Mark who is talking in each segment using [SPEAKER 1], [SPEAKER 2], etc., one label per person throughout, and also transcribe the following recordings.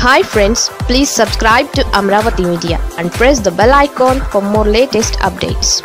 [SPEAKER 1] hi friends please subscribe to Amaravati media and press the bell icon for more latest updates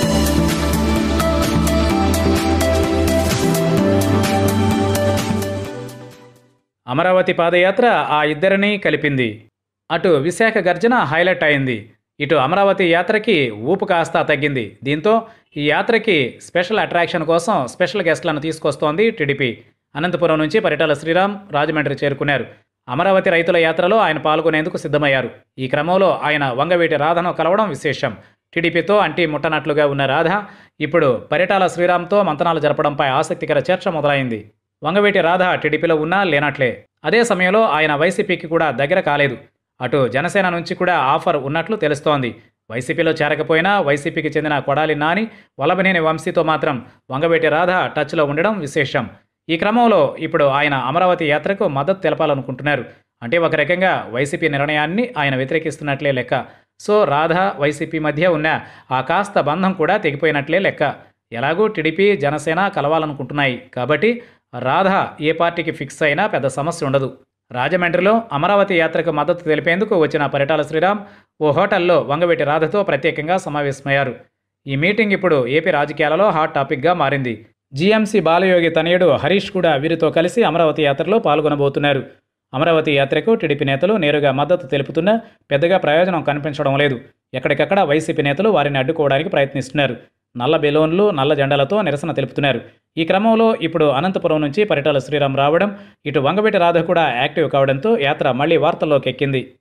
[SPEAKER 2] Amaravati padayatra ఆ ఇద్దరిని కలిపింది అటు విశాఖ గర్జన హైలైట్ అయింది ఇటు అమరావతి యాత్రకి ఊపు కాస్త తగ్గింది దీంతో ఈ యాత్రకి స్పెషల్ అట్రాక్షన్ కోసం స్పెషల్ గెస్ట్లను తీసుకొస్తోంది టీడీపీ అనంతపురం నుంచి పరిటాల శ్రీరామ్ రాజమండ్రి చేరుకున్నారు అమరావతి రైతుల యాత్రలో ఆయన పాల్గొనేందుకు సిద్ధమయ్యారు ఈ క్రమంలో ఆయన వంగవీటి రాధను కలవడం విశేషం టీడీపీతో అంటి ముట్టనట్లుగా ఉన్న రాధ ఇప్పుడు పరిటాల శ్రీరామ్తో మంతనాలు జరపడంపై ఆసక్తికర చర్చ మొదలైంది వంగవీటి రాధ టీడీపీలో ఉన్నా లేనట్లే అదే సమయంలో ఆయన వైసీపీకి కూడా దగ్గర కాలేదు అటు జనసేన నుంచి కూడా ఆఫర్ ఉన్నట్లు తెలుస్తోంది వైసీపీలో చేరకపోయినా వైసీపీకి చెందిన కొడాలి నాని వల్లభనేని వంశీతో మాత్రం వంగవీటి రాధ టచ్లో ఉండడం విశేషం ఈ క్రమంలో ఇప్పుడు ఆయన అమరావతి యాత్రకు మద్దతు తెలపాలనుకుంటున్నారు అంటే ఒక రకంగా వైసీపీ నిర్ణయాన్ని ఆయన వ్యతిరేకిస్తున్నట్లే లెక్క సో రాధ వైసీపీ మధ్య ఉన్న ఆ కాస్త బంధం కూడా తెగిపోయినట్లే లెక్క ఎలాగూ టీడీపీ జనసేన కలవాలనుకుంటున్నాయి కాబట్టి రాధ ఏ పార్టీకి ఫిక్స్ అయినా పెద్ద సమస్య ఉండదు రాజమండ్రిలో అమరావతి యాత్రకు మద్దతు తెలిపేందుకు వచ్చిన పరిటాల శ్రీరామ్ ఓ హోటల్లో వంగవీటి రాధతో ప్రత్యేకంగా సమావేశమయ్యారు ఈ మీటింగ్ ఇప్పుడు ఏపీ రాజకీయాలలో హాట్ టాపిక్గా మారింది జీఎంసీ బాలయోగి తనయుడు హరీష్ కూడా వీరితో కలిసి అమరావతి యాత్రలో పాల్గొనబోతున్నారు అమరావతి యాత్రకు టీడీపీ నేతలు నేరుగా మద్దతు తెలుపుతున్నా పెద్దగా ప్రయోజనం కనిపించడం లేదు ఎక్కడికక్కడ వైసీపీ నేతలు వారిని అడ్డుకోవడానికి ప్రయత్నిస్తున్నారు నల్ల బెలూన్లు నల్ల జెండాలతో నిరసన తెలుపుతున్నారు ఈ క్రమంలో ఇప్పుడు అనంతపురం నుంచి పరిటాల శ్రీరామ్ రావడం ఇటు వంగవీటి రాధ కూడా యాక్టివ్ కావడంతో యాత్ర మళ్లీ వార్తల్లోకి ఎక్కింది